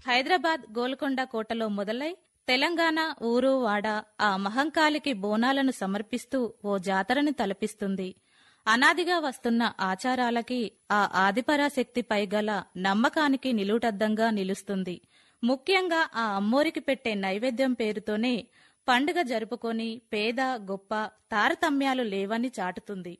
హైదరాబాద్ గోల్కొండ కోటలో మొదలై తెలంగాణ ఊరు వాడ ఆ మహంకాళికి బోనాలను సమర్పిస్తూ ఓ జాతరని తలపిస్తుంది అనాదిగా వస్తున్న ఆచారాలకి ఆ ఆదిపరాశక్తిపై గల నమ్మకానికి నిలుటద్దంగా నిలుస్తుంది ముఖ్యంగా ఆ అమ్మోరికి పెట్టే నైవేద్యం పేరుతోనే పండుగ జరుపుకొని పేద గొప్ప తారతమ్యాలు లేవని చాటుతుంది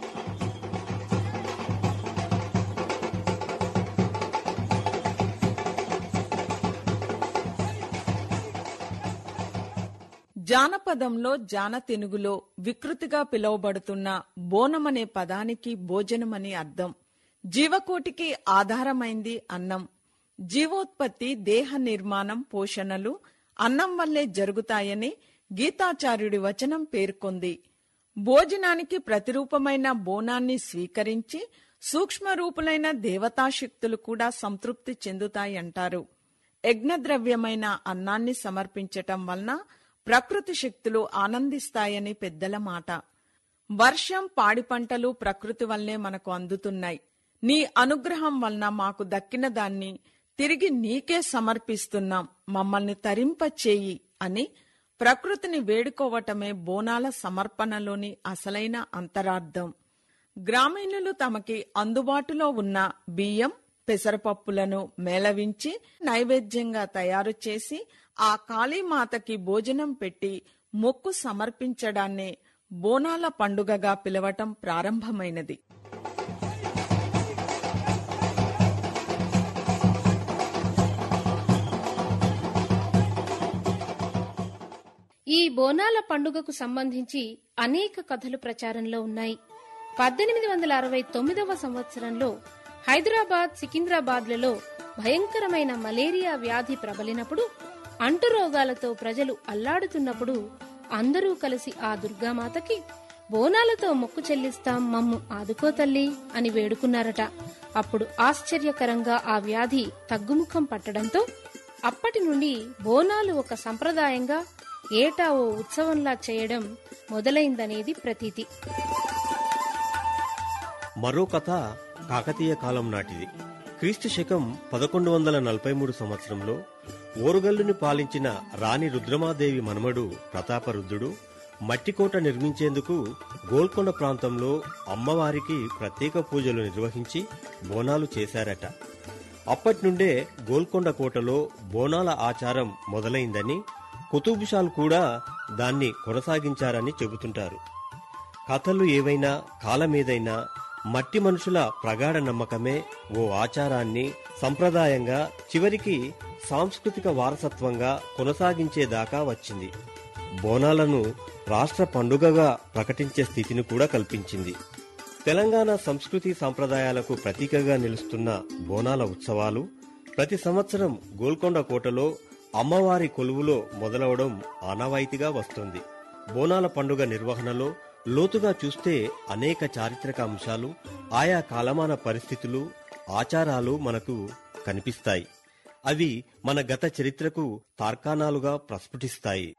జానపదంలో జానతెనుగులో వికృతిగా పిలువబడుతున్న బోనమనే పదానికి భోజనమని అర్థం జీవకోటికి ఆధారమైంది అన్నం జీవోత్పత్తి దేహ నిర్మాణం పోషణలు అన్నం వల్లే జరుగుతాయని గీతాచార్యుడి వచనం పేర్కొంది భోజనానికి ప్రతిరూపమైన బోనాన్ని స్వీకరించి సూక్ష్మరూపులైన దేవతాశక్తులు కూడా సంతృప్తి చెందుతాయంటారు యజ్ఞద్రవ్యమైన అన్నాన్ని సమర్పించటం వలన ప్రకృతి శక్తులు ఆనందిస్తాయని పెద్దల మాట వర్షం పాడి పంటలు ప్రకృతి వల్లే మనకు అందుతున్నాయి నీ అనుగ్రహం వలన మాకు దక్కిన దాన్ని తిరిగి నీకే సమర్పిస్తున్నాం మమ్మల్ని తరింపచేయి అని ప్రకృతిని వేడుకోవటమే బోనాల సమర్పణలోని అసలైన అంతరార్థం గ్రామీణులు తమకి అందుబాటులో ఉన్న బియ్యం పెసరపప్పులను మేళవించి నైవేద్యంగా తయారు చేసి ఆ కాళీమాతకి భోజనం పెట్టి మొక్కు సమర్పించడాన్నే బోనాల పండుగగా పిలవటం ప్రారంభమైనది ఈ బోనాల పండుగకు సంబంధించి అనేక కథలు ప్రచారంలో ఉన్నాయి పద్దెనిమిది వందల అరవై తొమ్మిదవ సంవత్సరంలో హైదరాబాద్ సికింద్రాబాద్లలో భయంకరమైన మలేరియా వ్యాధి ప్రబలినప్పుడు అంటురోగాలతో ప్రజలు అల్లాడుతున్నప్పుడు అందరూ కలిసి ఆ దుర్గామాతకి బోనాలతో మొక్కు చెల్లిస్తాం మమ్ము ఆదుకో తల్లి అని వేడుకున్నారట అప్పుడు ఆశ్చర్యకరంగా ఆ వ్యాధి తగ్గుముఖం పట్టడంతో అప్పటి నుండి బోనాలు ఒక సంప్రదాయంగా ఏటా ఓ ఉత్సవంలా చేయడం మొదలైందనేది ప్రతీతి మరో కథ కాకతీయ కాలం నాటిది క్రీస్తు శకం పదకొండు వందల నలభై మూడు సంవత్సరంలో ఓరుగల్లుని పాలించిన రాణి రుద్రమాదేవి మనుమడు ప్రతాపరుద్రుడు మట్టికోట నిర్మించేందుకు గోల్కొండ ప్రాంతంలో అమ్మవారికి ప్రత్యేక పూజలు నిర్వహించి బోనాలు చేశారట అప్పటి నుండే గోల్కొండ కోటలో బోనాల ఆచారం మొదలైందని కుతుబుషాలు కూడా దాన్ని కొనసాగించారని చెబుతుంటారు కథలు ఏవైనా కాలమేదైనా మట్టి మనుషుల ప్రగాఢ నమ్మకమే ఓ ఆచారాన్ని సంప్రదాయంగా చివరికి సాంస్కృతిక వారసత్వంగా కొనసాగించేదాకా వచ్చింది బోనాలను రాష్ట్ర పండుగగా ప్రకటించే స్థితిని కూడా కల్పించింది తెలంగాణ సంస్కృతి సంప్రదాయాలకు ప్రతీకగా నిలుస్తున్న బోనాల ఉత్సవాలు ప్రతి సంవత్సరం గోల్కొండ కోటలో అమ్మవారి కొలువులో మొదలవడం ఆనవాయితీగా వస్తుంది బోనాల పండుగ నిర్వహణలో లోతుగా చూస్తే అనేక చారిత్రక అంశాలు ఆయా కాలమాన పరిస్థితులు ఆచారాలు మనకు కనిపిస్తాయి అవి మన గత చరిత్రకు తార్కాణాలుగా ప్రస్ఫుటిస్తాయి